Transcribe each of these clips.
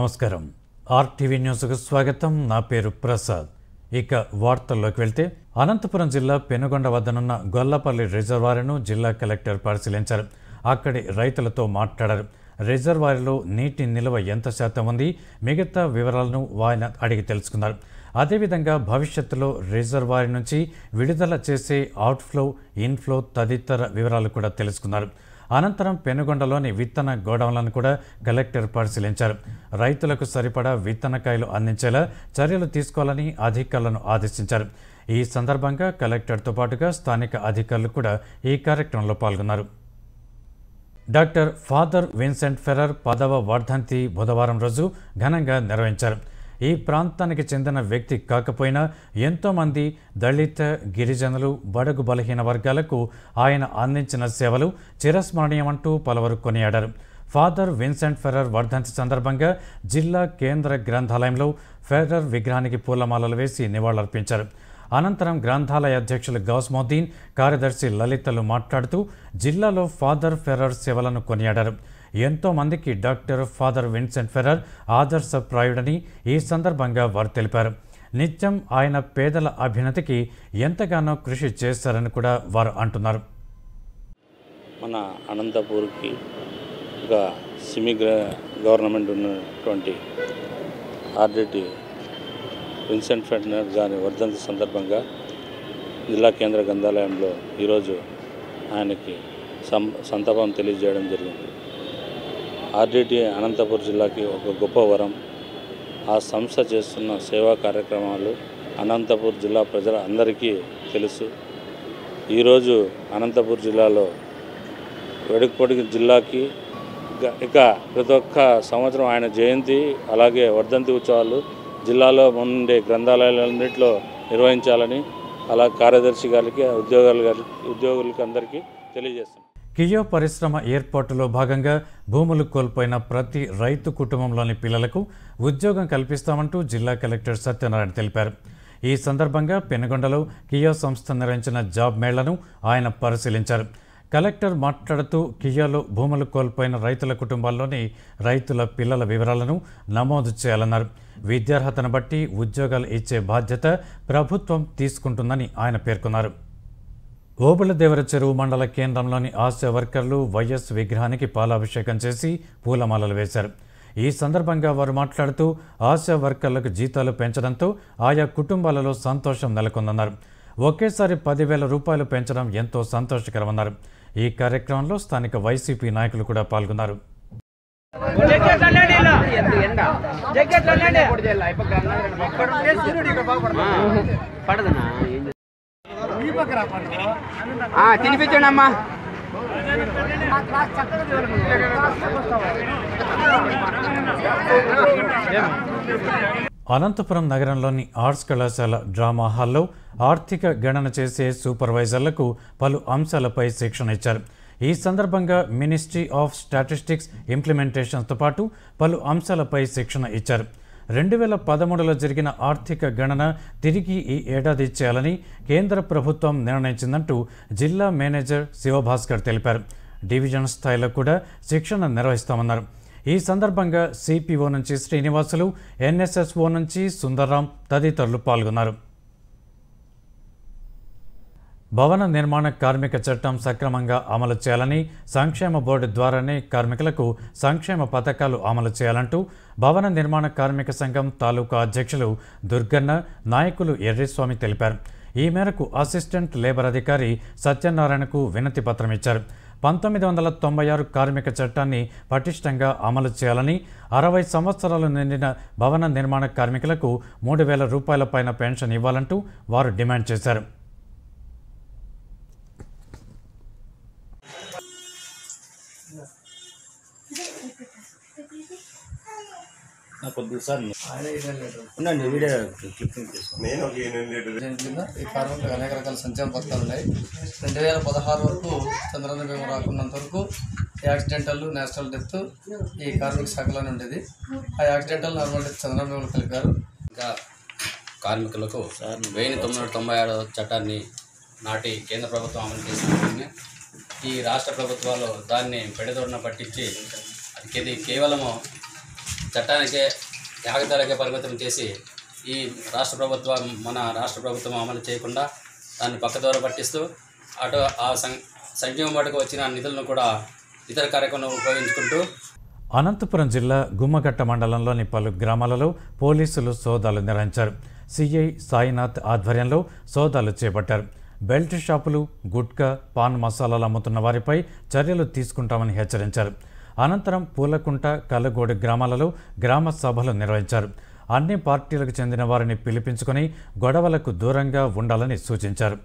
నమస్కారం ఆర్టీవీ న్యూస్కు స్వాగతం నా పేరు ప్రసాద్ ఇక వార్తల్లోకి వెళ్తే అనంతపురం జిల్లా పెనుగొండ వద్దనున్న గొల్లపల్లి రిజర్వాయర్ను జిల్లా కలెక్టర్ పరిశీలించారు అక్కడి రైతులతో మాట్లాడారు రిజర్వాయర్లో నీటి నిల్వ ఎంత శాతం ఉంది మిగతా వివరాలను ఆయన అడిగి తెలుసుకున్నారు అదేవిధంగా భవిష్యత్తులో రిజర్వాయర్ నుంచి విడుదల చేసే అవుట్ఫ్లో ఇన్ఫ్లో తదితర వివరాలు కూడా తెలుసుకున్నారు అనంతరం పెనుగొండలోని విత్తన గోడౌన్లను కూడా కలెక్టర్ పరిశీలించారు రైతులకు సరిపడా విత్తనకాయలు అందించేలా చర్యలు తీసుకోవాలని అధికారులను ఆదేశించారు ఈ సందర్భంగా కలెక్టర్తో పాటుగా స్థానిక అధికారులు కూడా ఈ కార్యక్రమంలో పాల్గొన్నారు డాక్టర్ ఫాదర్ విన్సెంట్ ఫెరర్ పదవ వర్ధంతి బుధవారం రోజు ఘనంగా నిర్వహించారు ఈ ప్రాంతానికి చెందిన వ్యక్తి కాకపోయినా ఎంతోమంది దళిత గిరిజనులు బడుగు బలహీన వర్గాలకు ఆయన అందించిన సేవలు చిరస్మరణీయమంటూ పలువురు కొనియాడారు ఫాదర్ విన్సెంట్ ఫెరర్ వర్ధంతి సందర్భంగా జిల్లా కేంద్ర గ్రంథాలయంలో ఫెరర్ విగ్రహానికి పూలమాలలు వేసి నివాళులర్పించారు అనంతరం గ్రంథాలయ అధ్యక్షులు గౌస్మోద్దీన్ కార్యదర్శి లలితలు మాట్లాడుతూ జిల్లాలో ఫాదర్ ఫెరర్ సేవలను కొనియాడారు ఎంతో మందికి డాక్టర్ ఫాదర్ విన్సెంట్ ఫెరర్ ఆదర్శప్రాయుడని ఈ సందర్భంగా వారు తెలిపారు నిత్యం ఆయన పేదల అభ్యున్నతికి ఎంతగానో కృషి చేశారని కూడా వారు అంటున్నారు మన అనంతపూర్కి ఒక సిమి గవర్నమెంట్ ఉన్నటువంటి ఆర్డిటి విన్సెంట్ ఫెంటనర్ గారి వర్ధంతి సందర్భంగా జిల్లా కేంద్ర గ్రంథాలయంలో ఈరోజు ఆయనకి సం సంతాపం తెలియజేయడం జరిగింది ఆర్డిటి అనంతపూర్ జిల్లాకి ఒక గొప్ప వరం ఆ సంస్థ చేస్తున్న సేవా కార్యక్రమాలు అనంతపూర్ జిల్లా ప్రజల అందరికీ తెలుసు ఈరోజు అనంతపూర్ జిల్లాలో వెడుకపొడికి జిల్లాకి ఇక- ఇక ప్రతి ఒక్క సంవత్సరం ఆయన జయంతి అలాగే వర్ధంతి ఉత్సవాలు జిల్లాలో ఉండే గ్రంథాలయాలన్నింటిలో నిర్వహించాలని అలా కార్యదర్శి గారికి ఉద్యోగాలు గారి ఉద్యోగులకి అందరికీ తెలియజేస్తాం కియో పరిశ్రమ ఏర్పాటులో భాగంగా భూములు కోల్పోయిన ప్రతి రైతు కుటుంబంలోని పిల్లలకు ఉద్యోగం కల్పిస్తామంటూ జిల్లా కలెక్టర్ సత్యనారాయణ తెలిపారు ఈ సందర్భంగా పెనుగొండలో కియో సంస్థ నిర్వహించిన జాబ్ మేళను ఆయన పరిశీలించారు కలెక్టర్ మాట్లాడుతూ కియోలో భూములు కోల్పోయిన రైతుల కుటుంబాల్లోని రైతుల పిల్లల వివరాలను నమోదు చేయాలన్నారు విద్యార్హతను బట్టి ఉద్యోగాలు ఇచ్చే బాధ్యత ప్రభుత్వం తీసుకుంటుందని ఆయన పేర్కొన్నారు ఓబుళదేవర చెరువు మండల కేంద్రంలోని ఆశా వర్కర్లు వైఎస్ విగ్రహానికి పాలాభిషేకం చేసి పూలమాలలు వేశారు ఈ సందర్భంగా వారు మాట్లాడుతూ ఆశా వర్కర్లకు జీతాలు పెంచడంతో ఆయా కుటుంబాలలో సంతోషం నెలకొందన్నారు ఒకేసారి పదివేల రూపాయలు పెంచడం ఎంతో సంతోషకరమన్నారు ఈ కార్యక్రమంలో స్థానిక వైసీపీ నాయకులు కూడా పాల్గొన్నారు పడదనా తినిపించండి అమ్మా అనంతపురం నగరంలోని ఆర్ట్స్ కళాశాల డ్రామా హాల్లో ఆర్థిక గణన చేసే సూపర్వైజర్లకు పలు అంశాలపై శిక్షణ ఇచ్చారు ఈ సందర్భంగా మినిస్ట్రీ ఆఫ్ స్టాటిస్టిక్స్ ఇంప్లిమెంటేషన్తో పాటు పలు అంశాలపై శిక్షణ ఇచ్చారు రెండు వేల పదమూడులో జరిగిన ఆర్థిక గణన తిరిగి ఈ ఏడాది చేయాలని కేంద్ర ప్రభుత్వం నిర్ణయించిందంటూ జిల్లా మేనేజర్ శివభాస్కర్ తెలిపారు డివిజన్ స్థాయిలో కూడా శిక్షణ నిర్వహిస్తామన్నారు ఈ సందర్భంగా సిపిఓ నుంచి శ్రీనివాసులు ఎన్ఎస్ఎస్ఓ నుంచి సుందర్రాం తదితరులు పాల్గొన్నారు భవన నిర్మాణ కార్మిక చట్టం సక్రమంగా అమలు చేయాలని సంక్షేమ బోర్డు ద్వారానే కార్మికులకు సంక్షేమ పథకాలు అమలు చేయాలంటూ భవన నిర్మాణ కార్మిక సంఘం తాలూకా అధ్యక్షులు దుర్గన్న నాయకులు ఎర్రిస్వామి తెలిపారు ఈ మేరకు అసిస్టెంట్ లేబర్ అధికారి సత్యనారాయణకు వినతి పత్రం ఇచ్చారు పంతొమ్మిది వందల తొంభై ఆరు కార్మిక చట్టాన్ని పటిష్టంగా అమలు చేయాలని అరవై సంవత్సరాలు నిండిన భవన నిర్మాణ కార్మికులకు మూడు వేల రూపాయల పైన పెన్షన్ ఇవ్వాలంటూ వారు డిమాండ్ చేశారు ఉండండి వీడియో క్లిప్పింగ్ తీసుకోండి దీని కింద ఈ కార్మికులకు అనేక రకాల సంక్షేమ పథకాలు ఉన్నాయి రెండు వేల పదహారు వరకు చంద్రబాబు బీమా రాకున్నంత వరకు యాక్సిడెంటల్ నేషనల్ డెత్ ఈ కార్మిక శాఖలోనే ఉండేది ఆ యాక్సిడెంటల్ నార్మల్ డెత్ చంద్రబాబు బీమాలు కలిపారు ఇంకా కార్మికులకు వెయ్యి తొమ్మిది వందల తొంభై ఆరు చట్టాన్ని నాటి కేంద్ర ప్రభుత్వం అమలు చేసిన ఈ రాష్ట్ర ప్రభుత్వాలు దాన్ని పెడదోడిన పట్టించి అది కేది కేవలము చట్టానికే కాగితాలకే పరిమితం చేసి ఈ రాష్ట్ర ప్రభుత్వం మన రాష్ట్ర ప్రభుత్వం అమలు చేయకుండా దాన్ని పక్కదోర పట్టిస్తూ అటు ఆ సం సంక్షేమ వాటికి వచ్చిన నిధులను కూడా ఇతర కార్యక్రమాలు ఉపయోగించుకుంటూ అనంతపురం జిల్లా గుమ్మగట్ట మండలంలోని పలు గ్రామాలలో పోలీసులు సోదాలు నిర్వహించారు సిఐ సాయినాథ్ ఆధ్వర్యంలో సోదాలు చేపట్టారు బెల్ట్ షాపులు గుట్కా పాన్ మసాలాలు అమ్ముతున్న వారిపై చర్యలు తీసుకుంటామని హెచ్చరించారు అనంతరం పూలకుంట కల్లగోడు గ్రామాలలో గ్రామ సభలు నిర్వహించారు అన్ని పార్టీలకు చెందిన వారిని పిలిపించుకొని గొడవలకు దూరంగా ఉండాలని సూచించారు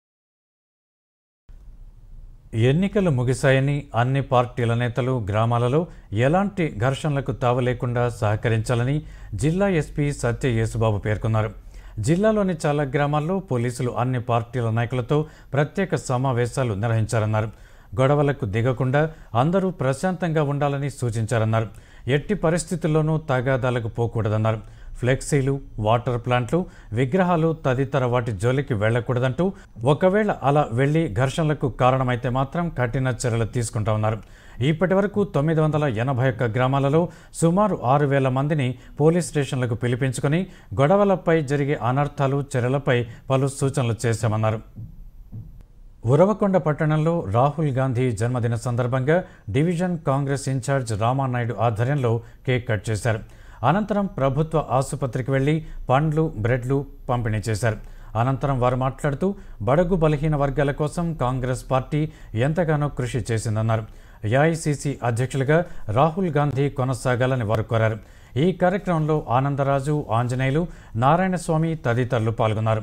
ఎన్నికలు ముగిశాయని అన్ని పార్టీల నేతలు గ్రామాలలో ఎలాంటి ఘర్షణలకు తావు లేకుండా సహకరించాలని జిల్లా ఎస్పీ సత్య యేసుబాబు పేర్కొన్నారు జిల్లాలోని చాలా గ్రామాల్లో పోలీసులు అన్ని పార్టీల నాయకులతో ప్రత్యేక సమావేశాలు నిర్వహించారన్నారు గొడవలకు దిగకుండా అందరూ ప్రశాంతంగా ఉండాలని సూచించారన్నారు ఎట్టి పరిస్థితుల్లోనూ తగాదాలకు పోకూడదన్నారు ఫ్లెక్సీలు వాటర్ ప్లాంట్లు విగ్రహాలు తదితర వాటి జోలికి వెళ్లకూడదంటూ ఒకవేళ అలా వెళ్లి ఘర్షణలకు కారణమైతే మాత్రం కఠిన చర్యలు తీసుకుంటామన్నారు ఇప్పటి వరకు తొమ్మిది వందల ఎనభై ఒక్క గ్రామాలలో సుమారు ఆరు వేల మందిని పోలీస్ స్టేషన్లకు పిలిపించుకొని గొడవలపై జరిగే అనర్థాలు చర్యలపై పలు సూచనలు చేశామన్నారు ఉరవకొండ పట్టణంలో రాహుల్ గాంధీ జన్మదిన సందర్భంగా డివిజన్ కాంగ్రెస్ ఇన్ఛార్జ్ రామానాయుడు ఆధ్వర్యంలో కేక్ కట్ చేశారు అనంతరం ప్రభుత్వ ఆసుపత్రికి వెళ్లి పండ్లు బ్రెడ్లు పంపిణీ చేశారు అనంతరం వారు మాట్లాడుతూ బడుగు బలహీన వర్గాల కోసం కాంగ్రెస్ పార్టీ ఎంతగానో కృషి చేసిందన్నారు ఏఐసిసి అధ్యక్షులుగా రాహుల్ గాంధీ కొనసాగాలని వారు కోరారు ఈ కార్యక్రమంలో ఆనందరాజు ఆంజనేయులు నారాయణస్వామి తదితరులు పాల్గొన్నారు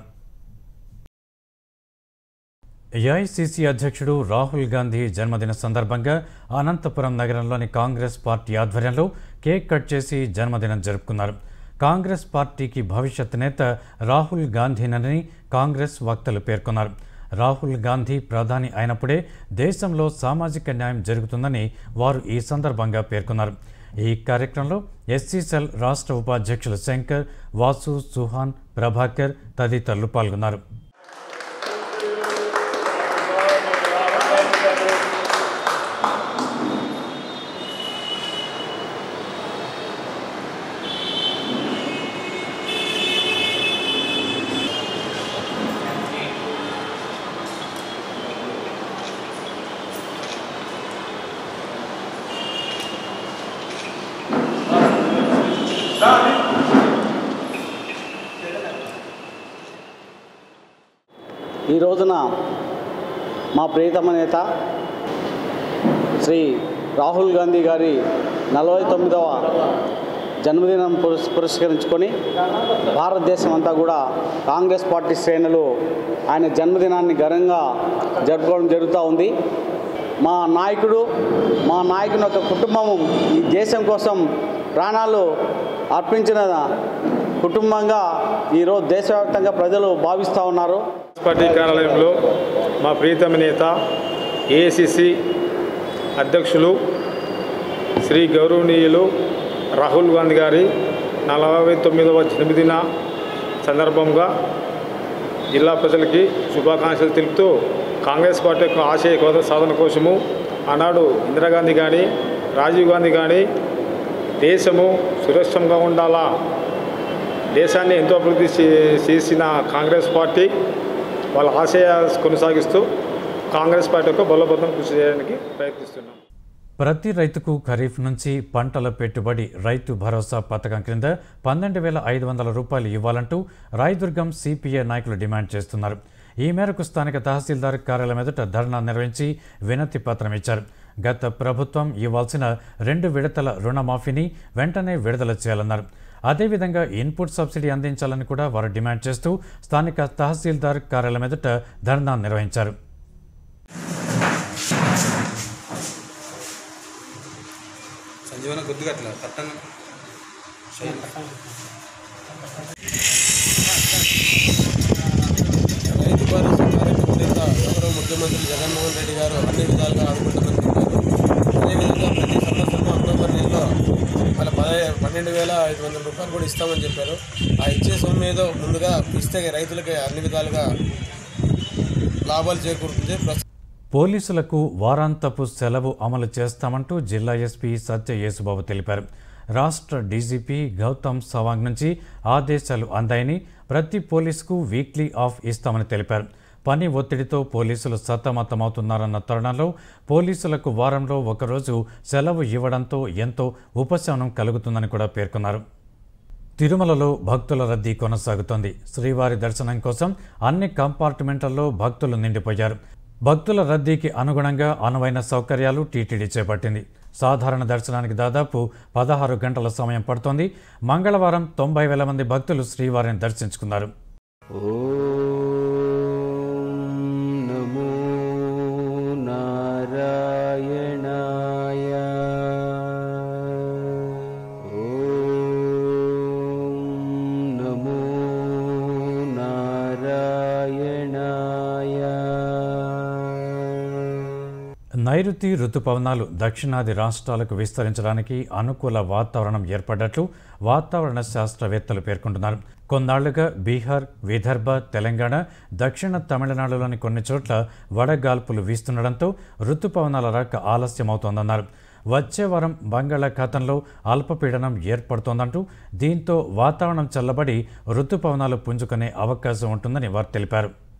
ఏఐసిసి అధ్యక్షుడు రాహుల్ గాంధీ జన్మదిన సందర్భంగా అనంతపురం నగరంలోని కాంగ్రెస్ పార్టీ ఆధ్వర్యంలో కేక్ కట్ చేసి జన్మదినం జరుపుకున్నారు కాంగ్రెస్ పార్టీకి భవిష్యత్ నేత రాహుల్ గాంధీనని కాంగ్రెస్ వక్తలు పేర్కొన్నారు రాహుల్ గాంధీ ప్రధాని అయినప్పుడే దేశంలో సామాజిక న్యాయం జరుగుతుందని వారు ఈ సందర్భంగా పేర్కొన్నారు ఈ కార్యక్రమంలో ఎస్సీ సెల్ రాష్ట్ర ఉపాధ్యక్షులు శంకర్ వాసు సుహాన్ ప్రభాకర్ తదితరులు పాల్గొన్నారు ఈ రోజున మా ప్రియతమ నేత శ్రీ రాహుల్ గాంధీ గారి నలభై తొమ్మిదవ జన్మదినం పురస్ పురస్కరించుకొని భారతదేశం అంతా కూడా కాంగ్రెస్ పార్టీ శ్రేణులు ఆయన జన్మదినాన్ని ఘనంగా జరుపుకోవడం జరుగుతూ ఉంది మా నాయకుడు మా నాయకుని యొక్క కుటుంబం ఈ దేశం కోసం ప్రాణాలు అర్పించిన కుటుంబంగా ఈరోజు దేశవ్యాప్తంగా ప్రజలు భావిస్తూ ఉన్నారు పార్టీ కార్యాలయంలో మా ప్రీతమ నేత ఏఐసిసి అధ్యక్షులు శ్రీ గౌరవనీయులు రాహుల్ గాంధీ గారి నలభై తొమ్మిదవ జన్మదిన సందర్భంగా జిల్లా ప్రజలకి శుభాకాంక్షలు తెలుపుతూ కాంగ్రెస్ పార్టీ యొక్క ఆశయ కోద సాధన కోసము ఆనాడు ఇందిరాగాంధీ కానీ రాజీవ్ గాంధీ కానీ దేశము సురక్షంగా ఉండాలా దేశాన్ని ఎంతో అభివృద్ధి చే- చేసిన కాంగ్రెస్ పార్టీ వాళ్ళ ఆశయ కొనసాగిస్తూ కాంగ్రెస్ పార్టీ యొక్క బలోపేతం కృషి చేయడానికి ప్రయత్నిస్తున్నాం ప్రతి రైతుకు ఖరీఫ్ నుంచి పంటల పెట్టుబడి రైతు భరోసా పథకం క్రింద పన్నెండు వేల ఐదు వందల రూపాయలు ఇవ్వాలంటూ రాయదుర్గం సిపిఐ నాయకులు డిమాండ్ చేస్తున్నారు ఈ మేరకు స్థానిక తహసీల్దార్ కార్యాలయం ఎదుట ధర్నా నిర్వహించి వినతి పత్రం ఇచ్చారు గత ప్రభుత్వం ఇవ్వాల్సిన రెండు విడతల రుణమాఫీని వెంటనే విడుదల చేయాలన్నారు అదేవిధంగా ఇన్పుట్ సబ్సిడీ అందించాలని కూడా వారు డిమాండ్ చేస్తూ స్థానిక తహసీల్దార్ కార్యాలయం ఎదుట ధర్నా నిర్వహించారు సంజీవన గుర్తుగట్ల కట్టంగా రైతు భరోసా కార్యక్రమం కింద గౌరవ ముఖ్యమంత్రి జగన్మోహన్ రెడ్డి గారు అన్ని విధాలుగా ఆదుకుంటామని చెప్పారు అదేవిధంగా ప్రతి సంవత్సరం అక్టోబర్ నెలలో వాళ్ళ పదే పన్నెండు వేల ఐదు వందల రూపాయలు కూడా ఇస్తామని చెప్పారు ఆ ఇచ్చే సొమ్ము ఏదో ముందుగా ఇస్తే రైతులకి అన్ని విధాలుగా లాభాలు చేకూరుతుంది ప్రస్తుతం పోలీసులకు వారాంతపు సెలవు అమలు చేస్తామంటూ జిల్లా ఎస్పీ సత్య యేసుబాబు తెలిపారు రాష్ట్ర డీజీపీ గౌతమ్ సవాంగ్ నుంచి ఆదేశాలు అందాయని ప్రతి పోలీసుకు వీక్లీ ఆఫ్ ఇస్తామని తెలిపారు పని ఒత్తిడితో పోలీసులు సతమతమవుతున్నారన్న తరుణంలో పోలీసులకు వారంలో ఒకరోజు సెలవు ఇవ్వడంతో ఎంతో ఉపశమనం కలుగుతుందని కూడా పేర్కొన్నారు తిరుమలలో భక్తుల రద్దీ కొనసాగుతోంది శ్రీవారి దర్శనం కోసం అన్ని కంపార్ట్మెంట్లలో భక్తులు నిండిపోయారు భక్తుల రద్దీకి అనుగుణంగా అనువైన సౌకర్యాలు టీటీడీ చేపట్టింది సాధారణ దర్శనానికి దాదాపు పదహారు గంటల సమయం పడుతోంది మంగళవారం తొంభై వేల మంది భక్తులు శ్రీవారిని దర్శించుకున్నారు నమో నారాయణాయ ఓం నమో నారాయణాయ నైరుతి రుతుపవనాలు దక్షిణాది రాష్ట్రాలకు విస్తరించడానికి అనుకూల వాతావరణం ఏర్పడ్డట్లు వాతావరణ శాస్త్రవేత్తలు పేర్కొంటున్నారు కొన్నాళ్లుగా బీహార్ విదర్భ తెలంగాణ దక్షిణ తమిళనాడులోని కొన్ని చోట్ల వడగాల్పులు వీస్తుండడంతో రుతుపవనాల రాక ఆలస్యమవుతోందన్నారు వచ్చే వారం బంగాళాఖాతంలో అల్పపీడనం ఏర్పడుతోందంటూ దీంతో వాతావరణం చల్లబడి రుతుపవనాలు పుంజుకునే అవకాశం ఉంటుందని వారు తెలిపారు